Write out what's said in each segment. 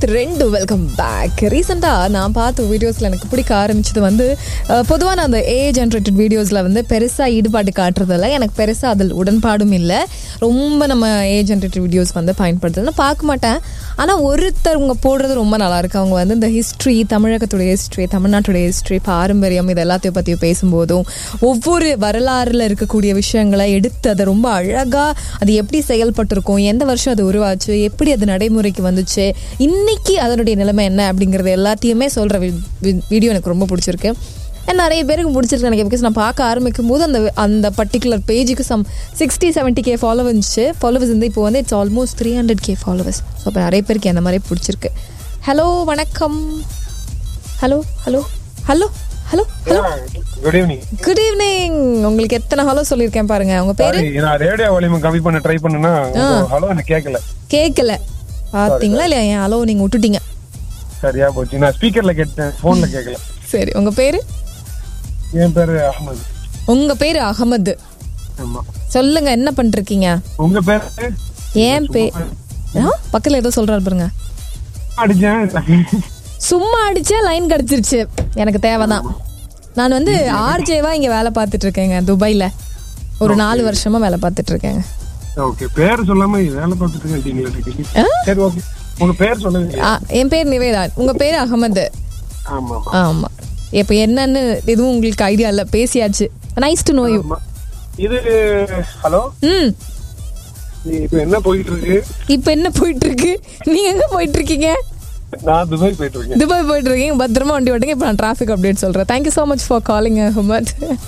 With ரெண்டு welcome back ரீசெண்டாக நான் பார்த்த வீடியோஸில் எனக்கு பிடிக்க ஆரம்பிச்சது வந்து பொதுவாக நான் அந்த ஏ ஜென்ரேட்டட் வீடியோஸில் வந்து பெருசாக ஈடுபாடு காட்டுறதில்ல எனக்கு பெருசாக அதில் உடன்பாடும் இல்லை ரொம்ப நம்ம ஏ ஜென்ரேட்டட் வீடியோஸ் வந்து பயன்படுத்துறது பார்க்க மாட்டேன் ஆனால் ஒருத்தவங்க போடுறது ரொம்ப நல்லா இருக்கு அவங்க வந்து இந்த ஹிஸ்ட்ரி தமிழகத்துடைய ஹிஸ்ட்ரி தமிழ்நாட்டுடைய ஹிஸ்ட்ரி பாரம்பரியம் இது எல்லாத்தையும் பற்றி பேசும்போதும் ஒவ்வொரு வரலாறுல இருக்கக்கூடிய விஷயங்களை எடுத்து அதை ரொம்ப அழகாக அது எப்படி செயல்பட்டிருக்கும் எந்த வருஷம் அது உருவாச்சு எப்படி அது நடைமுறைக்கு வந்துச்சு இன்னைக்கு அதனுடைய நிலைமை என்ன அப்படிங்கிறது எல்லாத்தையுமே சொல்கிற வீடியோ எனக்கு ரொம்ப பிடிச்சிருக்கு And நிறைய பேருக்கு பிடிச்சிருக்கு எனக்கு பிகாஸ் நான் பார்க்க ஆரம்பிக்கும் போது அந்த அந்த பர்டிகுலர் பேஜுக்கு some sixty seventy K follow வந்துச்சு ஃபாலோவர்ஸ் வந்து இப்போ வந்து it's almost three hundred K followers so இப்போ நிறைய பேருக்கு அந்த மாதிரி பிடிச்சிருக்கு ஹலோ வணக்கம் hello hello hello hello hello good evening good evening உங்களுக்கு எத்தனை ஹலோ சொல்லியிருக்கேன் பாருங்க உங்க பேரு நான் ரேடியோ வால்யூம் கம்மி பண்ண ட்ரை பண்ணனா ஹலோ எனக்கு கேட்கல கேட்கல பாத்தீங்களா இல்லையா என் ஹலோ நீங்க விட்டுட்டீங்க சரியா போச்சு நான் ஸ்பீக்கர்ல கேட்டேன் போன்ல கேட்கல சரி உங்க பேரு என் பேரு அஹமது உங்க பேரு அகமது ஆமா சொல்லுங்க என்ன பண்ணிருக்கீங்க உங்க பேரு ஏன் பே ஆ, பக்கத்துல ஏதோ சொல்றாரு பாருங்க அடிச்சேன் சும்மா அடிச்சா லைன் கிடைச்சிருச்சு எனக்கு தேவைதான் நான் வந்து ஆர்ஜேவா இங்க வேலை பார்த்துட்டு இருக்கேங்க துபாயில ஒரு நாலு வருஷமா வேலை பார்த்துட்டு இருக்கேங்க ஓகே பேர் சொல்லாம வேலை பார்த்துட்டு இருக்கீங்களா சரி ஓகே உங்க பேர் சொல்லுங்க ஆ, என் பேர் நிவேதா உங்க பேர் அகமது ஆமா ஆமா இப்போ என்னன்னு எதுவும் உங்களுக்கு ஐடியா இல்ல பேசியாச்சு நைஸ் டு நோ யூ ஆமா இது ஹலோ ம் இப்போ என்ன போயிட்டு இருக்கு இப்போ என்ன போயிட்டு இருக்கு நீங்க எங்க போயிட்டு இருக்கீங்க நான் துபாய் போயிட்டு இருக்கேன் துபாய் போயிட்டு இருக்கீங்க பத்திரமா வண்டி ஓட்டுங்க இப்போ நான் டிராஃபிக் அப்டேட் சொல்றேன் thank you so much for calling Ahmed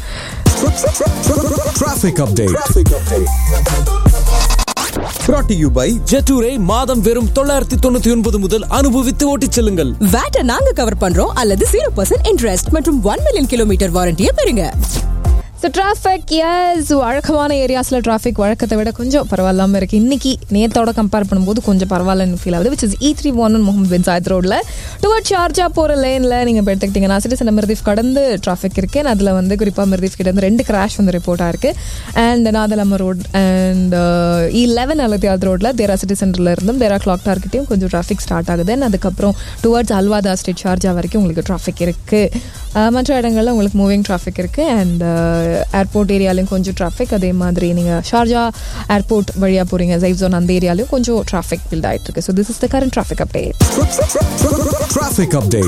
Traffic update. Brought to you by ஜெட்டூரை மாதம் வெறும் தொள்ளாயிரத்தி தொண்ணூத்தி ஒன்பது முதல் அனுபவித்து ஓட்டிச் செல்லுங்கள் வேட்டை நாங்க கவர் பண்றோம் அல்லது ஜீரோ பர்சன்ட் இன்ட்ரெஸ்ட் மற்றும் ஒன் மில்லியன் கிலோமீட்டர் வாரண்டியை பெறுங்க ஸோ டிராஃபிக் எஸ் வழக்கமான ஏரியாஸில் டிராஃபிக் வழக்கத்தை விட கொஞ்சம் பரவாயில்லாமல் இருக்குது இன்னைக்கு நேத்தோட கம்பேர் பண்ணும்போது கொஞ்சம் பரவாயில்லன்னு ஃபீல் ஆகுது which is E three one Mohammed bin Zayed ரோடில் டுவர்ட் ஷார்ஜா போகிற லேனில் நீங்கள் இப்போ எடுத்துக்கிட்டிங்கன்னா சிட்டிசன் மிர்தீஃப் கடந்து டிராஃபிக் இருக்குது and அதில் வந்து குறிப்பாக மிர்தீஃப் கிட்ட இருந்து ரெண்டு கிராஷ் வந்து ரிப்போர்ட் ஆயிருக்கு அண்ட் நாதலம்ம road and E eleven Al Ittihad ரோட்டில் தேரா சிட்டி சென்டரில் இருந்தும் தேரா கிளாக் டார்கிட்டையும் கொஞ்சம் டிராஃபிக் ஸ்டார்ட் ஆகுது and அதுக்கப்புறம் டுவர்ட்ஸ் அல்வாதா ஸ்ட்ரீட் ஷார்ஜா வரைக்கும் உங்களுக்கு டிராஃபிக் இருக்குது மற்ற இடங்கள்ல உங்களுக்கு மூவிங் டிராஃபிக் இருக்குது அண்ட் ஏர்போர்ட் ஏரியாலையும் கொஞ்சம் டிராஃபிக் அதே மாதிரி நீங்கள் ஷார்ஜா ஏர்போர்ட் வழியாக போகிறீங்க ஜைப் ஜோன் அந்த ஏரியாலையும் கொஞ்சம் டிராஃபிக் பில்ட் ஆகிட்டு இருக்கு so this is the current traffic update Traffic update.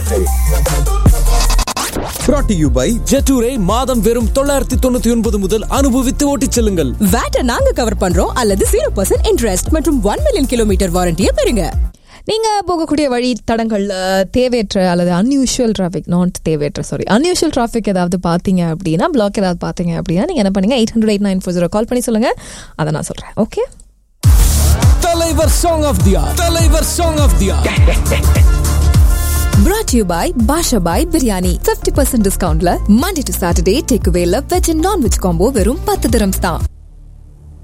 Brought to you by ஜெட்டூரை மாதம் வெறும் தொள்ளாயிரத்தி தொண்ணூத்தி ஒன்பது முதல் அனுபவித்து ஓட்டிச் செல்லுங்கள் வேட்டை நாங்க கவர் பண்றோம் அல்லது ஜீரோ பர்சன்ட் இன்ட்ரெஸ்ட் மற்றும் ஒன் மில்லியன் கிலோமீட்டர் வாரண்டியை பெறுங்க நீங்கள் போகக்கூடிய வழி தடங்கள்ல தேவையற்ற அல்லது அன்யூஷுவல் டிராஃபிக் நாட் தேவையற்ற சாரி அன்யூஷுவல் டிராஃபிக் ஏதாவது பார்த்தீங்க அப்படின்னா பிளாக் ஏதாவது பார்த்தீங்க அப்படின்னா நீங்கள் என்ன பண்ணுங்க eight hundred eight nine four zero call பண்ணி சொல்லுங்கள் அதை நான் சொல்கிறேன் ஓகே தலைவர் சாங் ஆஃப் தியா தலைவர் song of the year brought to you by Basha Bhai biryani 50% percent டிஸ்கவுண்ட்ல மண்டே டு சாட்டர்டே டேக் அவேல வெஜ் அண்ட் நான்வெஜ் காம்போ வெறும் பத்து திரம்ஸ் தான்